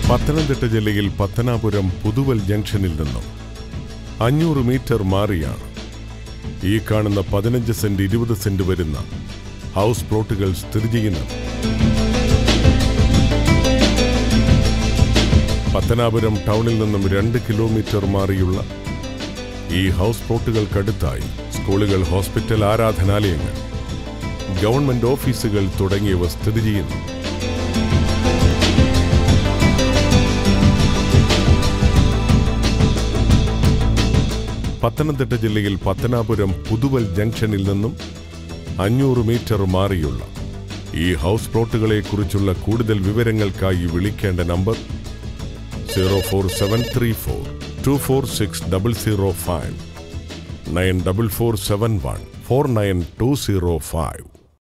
പത്തനംതിട്ട ജില്ലയിൽ പത്തനാപുരം പുതുവൽ ജംഗ്ഷനിൽ നിന്നും അഞ്ഞൂറ് മീറ്റർ മാറിയാണ് ഈ കാണുന്ന പതിനഞ്ച് സെന്റ് ഇരുപത് സെന്റ് വരുന്ന ഹൗസ് പ്ലോട്ടുകൾ സ്ഥിതി ചെയ്യുന്നത് പത്തനാപുരം ടൗണിൽ നിന്നും രണ്ട് കിലോമീറ്റർ മാറിയുള്ള ഈ ഹൗസ് പ്ലോട്ടുകൾക്കടുത്തായി സ്കൂളുകൾ ഹോസ്പിറ്റൽ ആരാധനാലയങ്ങൾ ഗവൺമെന്റ് ഓഫീസുകൾ തുടങ്ങിയവ സ്ഥിതി ചെയ്യുന്നു പത്തനംതിട്ട ജില്ലയിൽ പത്തനാപുരം പുതുവൽ ജംഗ്ഷനിൽ നിന്നും അഞ്ഞൂറ് മീറ്റർ മാറിയുള്ള ഈ ഹൗസ് പ്ലോട്ടുകളെക്കുറിച്ചുള്ള കൂടുതൽ വിവരങ്ങൾക്കായി വിളിക്കേണ്ട number zero four seven three four two four six double zero five nine double four seven one four nine two zero five